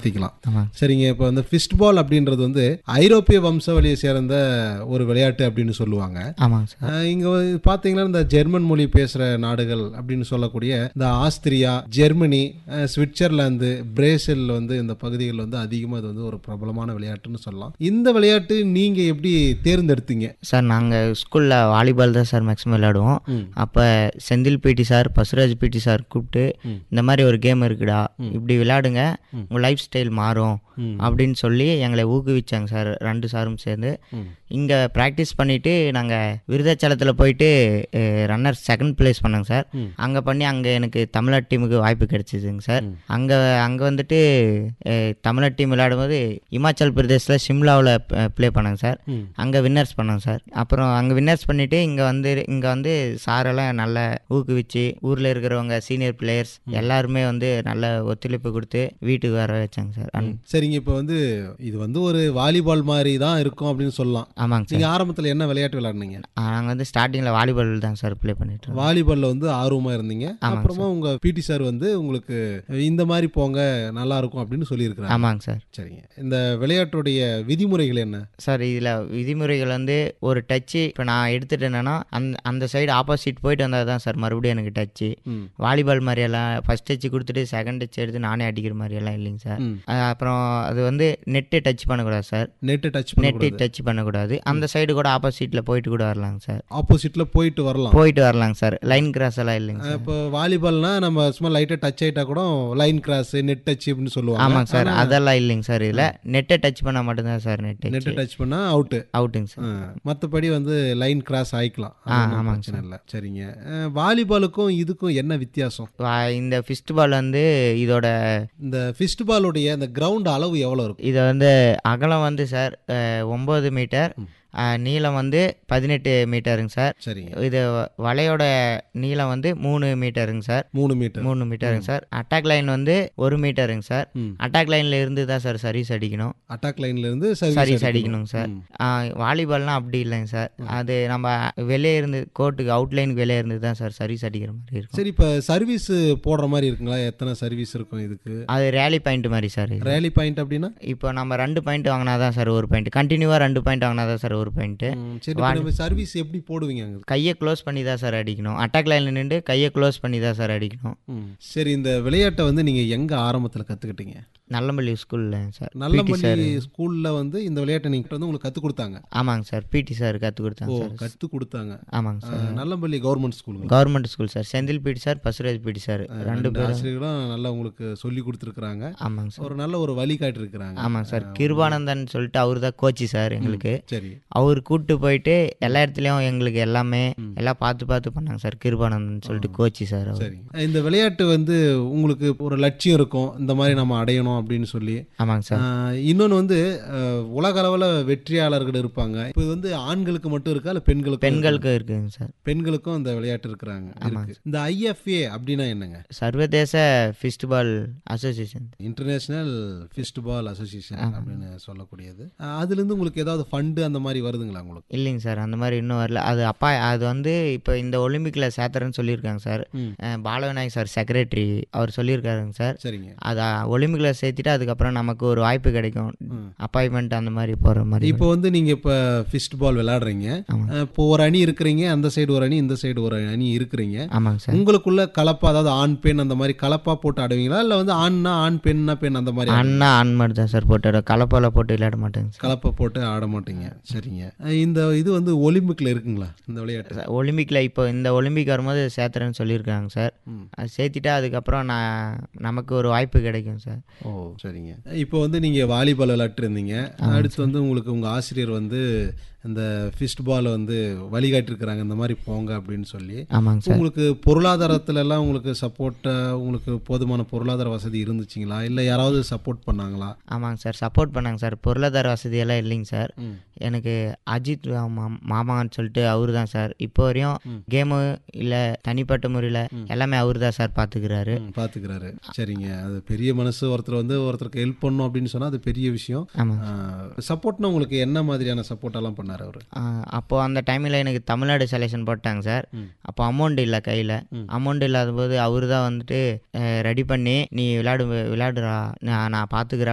நடத்திக்கலாம் ஆமாங்க சரிங்க இப்போ வந்து ஃபிஸ்ட் பால் அப்படின்றது வந்து ஐரோப்பிய வம்சாவளியை சேர்ந்த ஒரு விளையாட்டு அப்படின்னு சொல்லுவாங்க ஆமாங்க சார் அஹ் இங்க வந்து பாத்தீங்கன்னா இந்த ஜெர்மன் மொழி பேசுற நாடுகள் அப்படின்னு சொல்லக்கூடிய இந்த ஆஸ்திரியா ஜெர்மனி அஹ் சுவிட்சர்லாந்து பிரேசில் வந்து இந்த பகுதிகள் வந்து அதிகமாக இது வந்து ஒரு பிரபலமான விளையாட்டுன்னு சொல்லலாம் இந்த விளையாட்டு நீங்க எப்படி தேர்ந்தெடுத்தீங்க சார் நாங்கள் ஸ்கூலில் வாலிபால் தான் சார் மேக்ஸிமம் விளையாடுவோம் ம். அப்போ செந்தில் பிடி சார் பசுராஜ் பிடி சார் கூப்பிட்டு ம். இந்த மாதிரி ஒரு கேம் இருக்குடா இப்படி விளையாடுங்க உங்கள் லைஃப் ஸ்டைல் மாறும் ம். அப்படின்னு சொல்லி எங்களை ஊக்குவிச்சாங்க சார் ரெண்டு சாரும் சேர்ந்து ம். இங்கே ப்ராக்டிஸ் பண்ணிவிட்டு நாங்கள் விருதாச்சலத்தில் போயிட்டு ரன்னர் செகண்ட் ப்ளேஸ் பண்ணோங்க சார் ம். அங்கே பண்ணி அங்கே எனக்கு தமிழ்நாடு டீமுக்கு வாய்ப்பு கிடைச்சிதுங்க சார் அங்கே அங்கே வந்துட்டு அஹ், தமிழ்நாடு டீம் விளையாடும்போது இமாச்சல் பிரதேசில் சிம்லாவில் ப்ளே பண்ணாங்க சார் ம். அங்கே வின்னர்ஸ் பண்ணோம் சார் அப்புறம் அங்கே வின்னர்ஸ் பண்ணிவிட்டு இங்கே வந்து இங்கே வந்து சாரெல்லாம் நல்லா ஊக்குவிச்சு ஊரில் இருக்கிறவங்க சீனியர் பிளேயர்ஸ் எல்லாருமே வந்து நல்ல ஒத்துழைப்பு கொடுத்து வீட்டுக்கு வர வச்சாங்க சார் அன்- சரிங்க இப்போ வந்து இது வந்து ஒரு வாலிபால் மாதிரி தான் இருக்கும் அப்படின்னு சொல்லலாம் ஆமாங்க சார் நீங்க ஆரம்பத்துல என்ன விளையாட்டு விளையாடுனீங்க நாங்கள் வந்து ஸ்டார்டிங்கில் வாலிபால் தான் சார் ப்ளே பண்ணிட்டு இருந்தோம் வாலிபால்ல வந்து ஆர்வமா இருந்தீங்க அப்புறமா உங்க பிடி சார் வந்து உங்களுக்கு இந்த மாதிரி போங்க நல்லா இருக்கும் அப்படின்னு சொல்லியிருக்கிறாங்க ஆமாங்க சார் சரிங்க இந்த விளையாட்டுடைய விதிமுறைகள் என்ன சார் இதில் விதிமுறைகள் வந்து ஒரு டச்சு இப்போ நான் எடுத்துட்டேன்னா அந்த அந்த சைடு ஆப்போசிட் போயிட்டு வந்தால் தான் சார் மறுபடியும் எனக்கு டச்சு ம். வாலிபால் மாதிரியெல்லாம் ஃபஸ்ட் டச் கொடுத்துட்டு செகண்ட் டச் எடுத்து நானே அடிக்கிற மாதிரியெல்லாம் இல்லைங்க சார் ம். அஹ் அப்புறம் அது வந்து நெட்டு டச் பண்ணக்கூடாது சார் நெட்டு டச் நெட்டு பண்ணக்கூடாது டச் பண்ணக்கூடாது அந்த சைடு கூட ஆப்போசிட்டில் போயிட்டு கூட வரலாங்க சார் ஆப்போசிட்ல போயிட்டு வரலாம் போயிட்டு வரலாங்க சார் லைன் கிராஸ் எல்லாம் இல்லைங்க சார் இப்போ வாலிபால்னா நம்ம சும்மா லைட்டா டச் ஆயிட்டா கூட லைன் கிராஸ் நெட் டச் அப்படின்னு சொல்லுவாங்க ஆமாங்க சார் அதெல்லாம் இல்லைங்க சார் இதில் நெட்டை டச் பண்ணால் மட்டும்தான் சார் நெட் நெட் டச் பண்ணா அவுட்டு அவுட்டுங்க சார் மற்றபடி வந்து லைன் கிராஸ் ஆயிக்கலாம் அது ஆ, ஒண்ணும் ஆமாங்க பிரச்சனை இல்லை சரிங்க அஹ், வாலிபாலுக்கும் இதுக்கும் என்ன வித்தியாசம் வா- இந்த ஃபிஸ்ட் பால் வந்து இதோட இந்த ஃபிஸ்ட் பாலுடைய அந்த கிரவுண்ட் அளவு எவ்வளவு இருக்கும் இதை வந்து அகலம் வந்து சார் ஒம்பது மீட்டர் அஹ், நீளம் வந்து பதினெட்டு மீட்டருங்க சார் சரிங்க இது வ- வலையோட நீளம் வந்து மூணு மீட்டருங்க சார் மூணு மீட்டர் மூணு மீட்டருங்க சார் அட்டாக் லைன் வந்து ஒரு மீட்டருங்க சார் ம். அட்டாக் லைனில் இருந்து தான் சார் சர்வீஸ் அடிக்கணும் அட்டாக் லைன்ல இருந்து சர்வீஸ் சர்வீஸ் அடிக்கணுங்க சார் ம். ஆ, வாலிபால்னா அப்படி இல்லைங்க சார் அது நம்ம வெளியே இருந்து கோர்ட்டுக்கு அவுட்லைனுக்கு வெளியே இருந்து தான் சார் சர்வீஸ் அடிக்கிற மாதிரி இருக்கும் சரி இப்போ சர்வீஸ் போடுற மாதிரி இருக்குங்களா எத்தனை சர்வீஸ் இருக்கும் இதுக்கு அது ரேலி பாயிண்ட் மாதிரி சார் இது. ரேலி பாயிண்ட் அப்படின்னா இப்போ நம்ம ரெண்டு பாயிண்ட் வாங்கினா தான் சார் ஒரு பாயிண்ட் கண்டினியூவாக ரெண்டு பாயிண்ட் வாங்கினா தான் சார் ஒரு பாயிண்ட்டு ம், சரி இப்ப நம்ம சர்வீஸ் எப்படி போடுவீங்க அங்க கையை க்ளோஸ் பண்ணி தான் சார் அடிக்கணும் அட்டாக் லைனில் நின்று கையை க்ளோஸ் பண்ணி தான் சார் அடிக்கணும் ம். சரி இந்த விளையாட்டை வந்து நீங்க எங்க ஆரம்பத்துல கத்துக்கிட்டீங்க நல்லம்பள்ளி ஸ்கூலில் சார் பிடி நல்லம்பள்ளி சார் ஸ்கூல்ல வந்து இந்த விளையாட்டை நீங்க வந்து உங்களுக்கு கத்து கொடுத்தாங்க ஆமாங்க சார் பிடி சார் கற்றுக் ஓ கொடுத்தாங்க சார் கத்து கொடுத்தாங்க ஆமாங்க சார் அஹ், நல்லம்பள்ளி கவர்மெண்ட் ஸ்கூலுங்க government school sir Senthil PT sir பசுராஜ் பிடி சார் ரெண்டு ரெண்டு பேரும் ஆசிரியர்களும் நல்லா உங்களுக்கு சொல்லி கொடுத்துருக்குறாங்க ஆமாங்க சார் ஒரு நல்ல ஒரு வழிகாட்டி இருக்கிறாங்க ஆமாங்க சார் கிருபானந்தன் சொல்லிட்டு அவர் தான் கோச்சு சார் எங்களுக்கு சரி அவர் கூப்பிட்டு போயிட்டு எல்லா இடத்துலையும் எங்களுக்கு எல்லாமே எல்லாம் பார்த்து பார்த்து பண்ணாங்க சார் கிருபானந்தன் சொல்லிட்டு கோச்சு சார் அவர் சரி இந்த விளையாட்டு வந்து உங்களுக்கு ஒரு லட்சியம் இருக்கும் இந்த மாதிரி நம்ம அடையணும் அப்படின்னு சொல்லி ஆமாங்க சார் ஆஹ், இன்னொன்னு வந்து ஆஹ், உலக அளவில் வெற்றியாளர்கள் இருப்பாங்க இப்போ இது வந்து ஆண்களுக்கு மட்டும் இருக்கா இல்லை பெண்களுக்கு பெண்களுக்கு இருக்குங்க சார் பெண்களுக்கும் இந்த விளையாட்டு இருக்கிறாங்க இருக்கு இந்த ஐஎஃப்ஏ அப்படின்னா என்னங்க சர்வதேச fistball association international fistball association அப்படின்னு சொல்லக்கூடியது ஆஹ், அதுலேருந்து உங்களுக்கு ஏதாவது ஃபண்டு அந்த மாதிரி வருதுங்களா உங்களுக்கு இல்லைங்க சார் அந்த மாதிரி இன்னும் வரல அது அப்பா அது வந்து இப்போ இந்த ஒலிம்பிக்கில் சேர்த்துறேன்னு சொல்லியிருக்காங்க சார் ம். அஹ் பாலவிநாயக் சார் செக்ரட்டரி அவர் சொல்லியிருக்காருங்க சார் சரிங்க அதை ஒலிம்பிக்கில் சேர்த்துட்டு அதுக்கப்புறம் நமக்கு ஒரு வாய்ப்பு கிடைக்கும் அப்பாயின்மெண்ட் அந்த மாதிரி போகிற மாதிரி இப்போ வந்து நீங்க இப்போ ஃபிஸ்ட் பால் விளையாடுறீங்க ஆமா. ஆஹ், இப்போ ஒரு அணி இருக்கிறீங்க அந்த சைடு ஒரு அணி இந்த சைடு ஒரு அணி இருக்கிறீங்க ஆமாங்க சார் உங்களுக்குள்ள கலப்பா அதாவது ஆண் பெண் அந்த மாதிரி கலப்பா போட்டு ஆடுவீங்களா இல்லை வந்து ஆண்னா ஆண் பெண்ணா பெண் அந்த மாதிரி அண்ணா ஆண் மட்டும் தான் சார் போட்டு கலப்பால போட்டு விளையாட மாட்டேங்க சார் கலப்பை போட்டு ஆட மாட்டீங்க சரிங்க அஹ் இந்த இது வந்து ஒலிம்பிக்ல இருக்குங்களா இந்த விளையாட்டு சார், ஒலிம்பிக்ல இப்போ இந்த ஒலிம்பிக் வரும்போது சேர்த்துறேன்னு சொல்லியிருக்காங்க சார் ம். அது சேர்த்துட்டா அதுக்கப்புறம் நான் நமக்கு ஒரு வாய்ப்பு கிடைக்கும் சார் ஓ சரிங்க இப்போ வந்து நீங்க வாலிபால் விளையாட்டு இருந்தீங்க அடுத்து வந்து உங்களுக்கு உங்க ஆசிரியர் வந்து இந்த ஃபிஸ்ட் பால் வந்து வழிகாட்டிருக்கிறாங்க இந்த மாதிரி போங்க அப்படின்னு சொல்லி ஆமாங்க சார் உங்களுக்கு பொருளாதாரத்துல எல்லாம் உங்களுக்கு சப்போர்ட்டா உங்களுக்கு போதுமான பொருளாதார வசதி இருந்துச்சுங்களா இல்லை யாராவது சப்போர்ட் பண்ணாங்களா ஆமாங்க சார் சப்போர்ட் பண்ணாங்க சார் பொருளாதார வசதியெல்லாம் இல்லைங்க சார் ம். எனக்கு அஜித் மா- மாமான்னு சொல்லிட்டு அவரு தான் சார் இப்போ வரையும் கேமு இல்லை தனிப்பட்ட முறையில் எல்லாமே அவர் தான் சார் பார்த்துக்கிறாரு ம், பாத்துக்கிறாரு சரிங்க அது பெரிய மனசு ஒருத்தர் வந்து ஒருத்தருக்கு ஹெல்ப் பண்ணும் அப்படின்னு சொன்னா அது பெரிய விஷயம் ஆமாங்க சப்போர்ட்னா உங்களுக்கு என்ன மாதிரியான சப்போர்ட் எல்லாம் பண்ணாரு அவரு அப்போ அந்த டைமில் எனக்கு தமிழ்நாடு செலெக்ஷன் போட்டாங்க சார் ம். அப்போ அமௌண்ட் இல்லை கையில் அமௌண்ட் இல்லாத போது அவர் தான் வந்துட்டு ரெடி பண்ணி நீ விளையாடு விளையாடுறா நான் நான் பார்த்துக்கிறேன்